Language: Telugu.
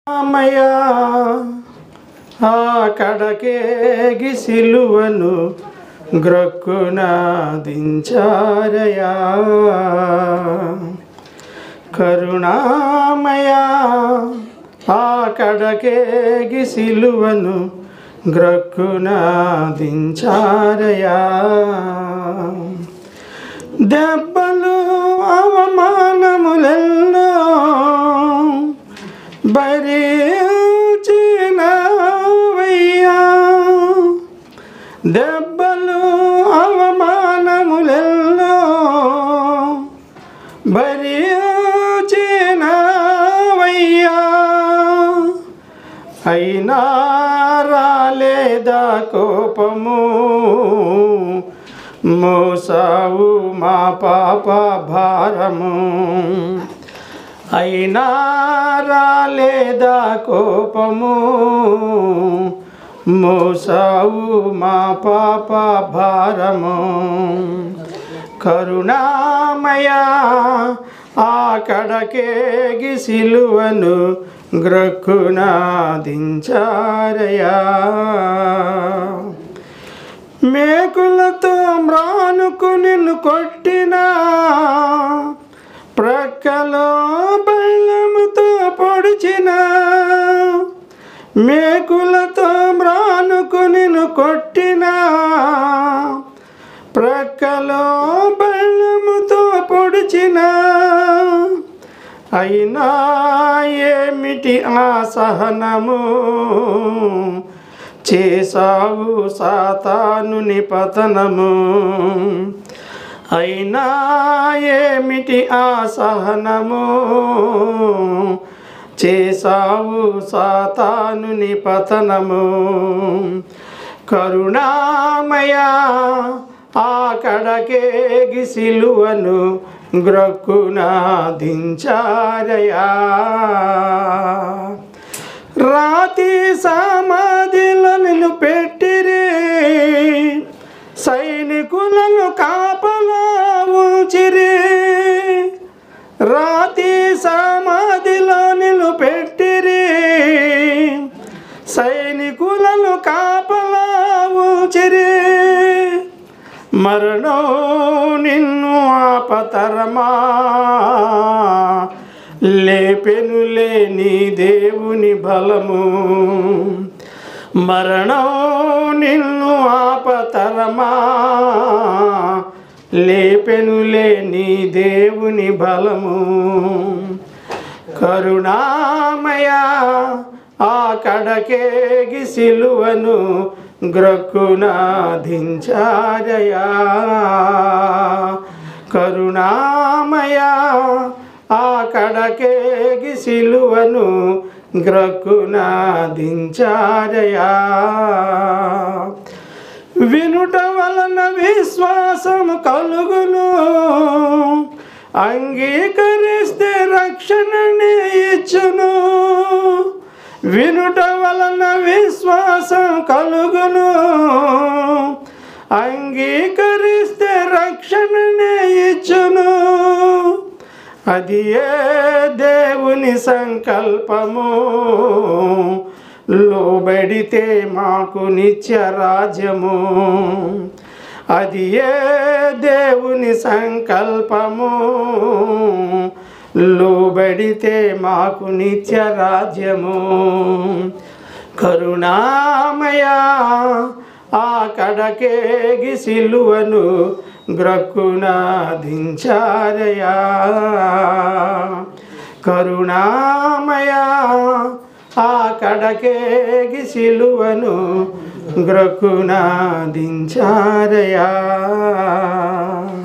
రామయ్య ఆ కడకేగి సిలువను గ్రక్కున దించారయా కరుణామయ ఆ కడకేగి సిలువను గ్రక్కున దించారయా దెబ్బలు అవమానములెన్నో భరించినవయ్యా దెబ్బలు అవమానములెన్నో భరించినవయ్యా అయినా రాలేదా కోపము మోసావు మా పాప భారము అయినా రాలేదా కోపము మోసావు మా పాప భారము కరుణామయ ఆ కడకేగి సిలువను గ్రక్కున దించారయా మేకులతో మ్రానుకు నిన్ను కొట్టినా ప్రక్కలో బెల్లముతో పొడిచిన మేకులతో మ్రానుకు నిన్ను కొట్టినా ప్రక్కలో బెల్లముతో పొడిచిన అయినా ఏమిటి ఆ సహనము చేసావు సాతానుని పతనము అయినా ఏమిటి ఆ సహనము చేసావు సాతానుని పతనము కరుణామయ ఆ కడకేగి సిలువను గ్రక్కున దించారయా రాతి సమాధిలో నిన్ను పెట్టిరే సైనికులను కాపలా ఉంచిరే రాతి సమాధిలో నిన్ను పెట్టిరే సైనికులను కాపలా ఉంచిరే మరణం నిన్ను ఆపతరమా లేపెనులే నీ దేవుని బలము మరణం నిన్ను ఆపతరమా లేపెనులే నీ దేవుని బలము కరుణామయ ఆ కడకేగి సిలువను గ్రక్కున దించారయా కరుణామయ ఆ కడకేగి సిలువను గ్రక్కున దించారయా వినుట వలన విశ్వాసము కలుగును అంగీకరిస్తే రక్షణని ఇచ్చును వినుట వలన విశ్వాసం కలుగును అంగీకరిస్తే రక్షణని ఇచ్చును అది ఏ దేవుని సంకల్పము లోబడితే మాకు నిత్య రాజ్యము అది ఏ దేవుని సంకల్పము లోబడితే మాకు నిత్య రాజ్యము కరుణామయ ఆ కడకేగి సిలువను గ్రక్కున దించారయా కరుణామయ ఆ కడకేగి సిలువను గ్రక్కున దించారయా